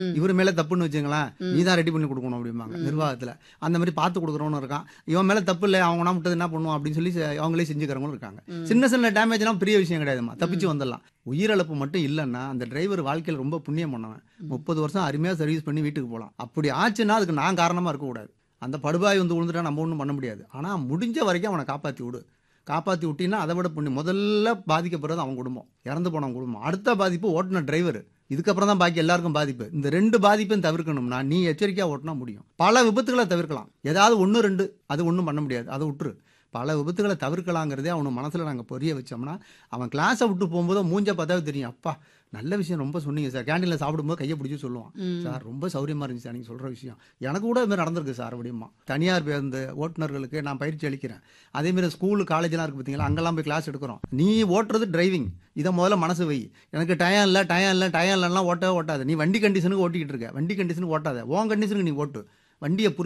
ம். இவர் மேல தப்புன்னு வச்சுங்களேன் நீ தான் ரெடி பண்ணி கொடுக்கணும் அப்படிம்பாங்க நிர்வாகத்துல அந்த மாதிரி பார்த்து கொடுக்குறவனும் இருக்கான் இவன் மேல தப்பு இல்லை அவங்க நான் விட்டது என்ன பண்ணுவான் அப்படின்னு சொல்லி செ- அவங்களே செஞ்சுக்கிறவங்களும் இருக்காங்க சின்ன சின்ன டேமேஜ்லாம் பெரிய விஷயம் கிடையாதுமா தப்பிச்சு வந்துடலாம் உயிரிழப்பு மட்டும் இல்லைன்னா அந்த டிரைவர் வாழ்க்கையில் ரொம்ப புண்ணியம் பண்ணவன் முப்பது வருஷம் அருமையாக சர்வீஸ் பண்ணி வீட்டுக்கு போகலாம் அப்படி ஆச்சுன்னா அதுக்கு நான் காரணமாக இருக்கக்கூடாது அந்த படுபாய் வந்து விழுந்துட்டா நம்ம ஒன்றும் பண்ண முடியாது ஆனால் முடிஞ்ச வரைக்கும் அவனை காப்பாற்றி விடு காப்பாற்றி விட்டினா அதை விட புண்ணியம் முதல்ல பாதிக்கப்படுறது அவன் குடும்பம் இறந்து போனவன் குடும்பம் அடுத்த பாதிப்பு ஓட்டுன டிரைவர் இதுக்கப்புறம் தான் பாக்கி எல்லாருக்கும் பாதிப்பு இந்த ரெண்டு பாதிப்பையும் தவிர்க்கணும்னா நீ எச்சரிக்கையாக ஓட்டினா முடியும் பல விபத்துகளை தவிர்க்கலாம் ஏதாவது ஒன்று ரெண்டு அது ஒன்றும் பண்ண முடியாது அதை விட்டுரு பல விபத்துகளை தவிர்க்கலாங்கிறதே அவனு மனசில் நாங்கள் புரிய வச்சோம்னா அவன் கிளாஸை விட்டு போகும்போது மூஞ்ச பார்த்தாவே தெரியும் அப்பா நல்ல விஷயம் ரொம்ப சொன்னீங்க சார் கேண்டீனில் சாப்பிடும்போது கையை பிடிச்சி சொல்லுவான் சார் ரொம்ப சௌரியமாக இருந்துச்சு சார் நீங்கள் சொல்கிற விஷயம் எனக்கு கூட இது மாதிரி நடந்திருக்கு சார் அப்படிமா தனியார் பேருந்து ஓட்டுநர்களுக்கு நான் பயிற்சி அளிக்கிறேன் அதேமாரி ஸ்கூலு காலேஜ்லாம் இருக்குது பார்த்தீங்களா அங்கெல்லாம் போய் கிளாஸ் எடுக்கிறோம் நீ ஓட்டுறது டிரைவிங் இதை முதல்ல மனசு வை எனக்கு டயம் இல்லை டயம் இல்லை டயம் இல்லைலாம் ஓட்டவே ஓட்டாது நீ வண்டி கண்டிஷனுக்கு ஓட்டிக்கிட்டு இருக்க வண்டி கண்டிஷனுக்கு ஓட்டாத உன் கண்டிஷனுக்கு நீ ஓட்டு வண்டியை புரி